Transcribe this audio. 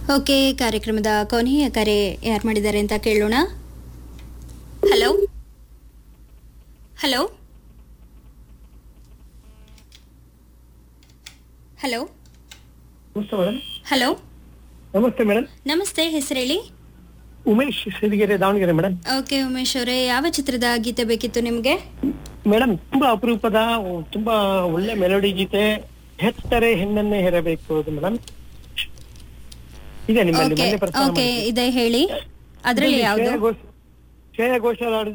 Okay ಕಾರ್ಯಕ್ರಮದ ಕೊನೆಯ ಕರೆ ಯಾರು ಮಾಡಿದ್ದಾರೆ ಅಂತ ಕೇಳೋಣ hello hello hello namaste madam hello namaste madam namaste ಹೆಸರು ಹೇಳಿ ಉಮೇಶ್ ಸಿರಿಗೆರೆ ದಾವಣಗೆರೆ ಮೇಡಮ್ ಓಕೆ ಉಮೇಶ್ ಅವರೇ ಯಾವ ಚಿತ್ರದ ಗೀತೆ ಬೇಕಿತ್ತು ನಿಮಗೆ ಮೇಡಮ್ ತುಂಬಾ ಅಪರೂಪದ ತುಂಬಾ ಒಳ್ಳೆ ಮೆಲೋಡಿ ಗೀತೆ ಹೆತ್ತರೆ ಹೆಣ್ಣನ್ನೇ ಹೆರಬೇಕು ಅದು ಮೇಡಮ್ ಇದೆ ನಿಮ್ಮಲ್ಲಿ ಓಕೆ ಮೊನ್ನೆ ಪ್ರಸಾರ ಓಕೆ ಮಾಡಿದ್ವಿ. ಇದೆ ಹೇಳಿ ಅದರಲ್ಲಿ ಇದರಲ್ಲಿ ಯಾವುದು ಶ್ರೇಯಾ ಘೋಷ್- ಶ್ರೇಯಾ ಘೋಷಾಲ್ ಹಾಡಿದ